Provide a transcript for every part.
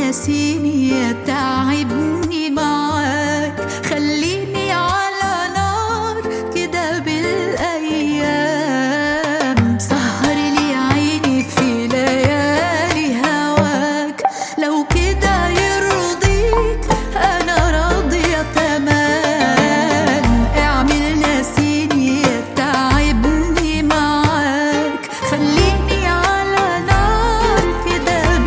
ناسيني يا تعبني معاك خليني على نار كده بالايام سهر لي عيني في ليالي هواك لو كده يرضيك انا راضيه تمام اعمل ناسيني يا تعبني معاك خليني على نار كده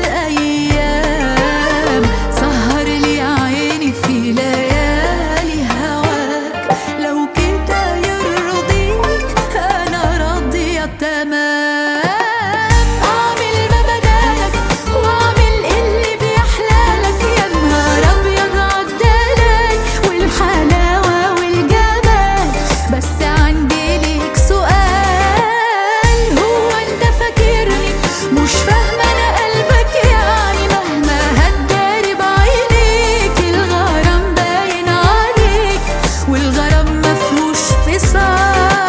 بالايام سهر لي عيني في ليالي هواك لو كده يرضيك انا راضيه تمام اعمل ما بدالك واعمل اللي بيحلالك يا نهار ابيض عدالك والحلاوه والجمال بس عندي ليك سؤال هو انت فاكرني مش فاهمه انا قلبك يعني مهما هتداري بعينيك الغرام باين عليك والغرام مفهوش فصال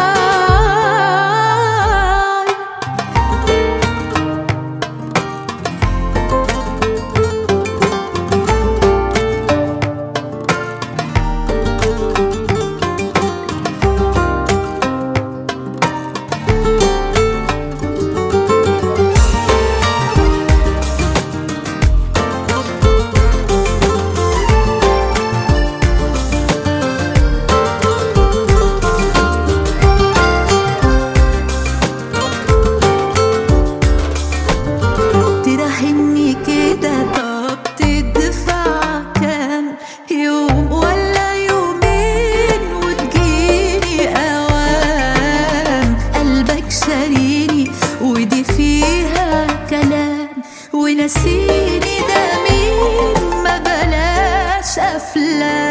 ترهني كده طب تدفع كام يوم ولا يومين وتجيني اوام قلبك شاريني ودي فيها كلام ونسيني ده مين ما بلاش افلام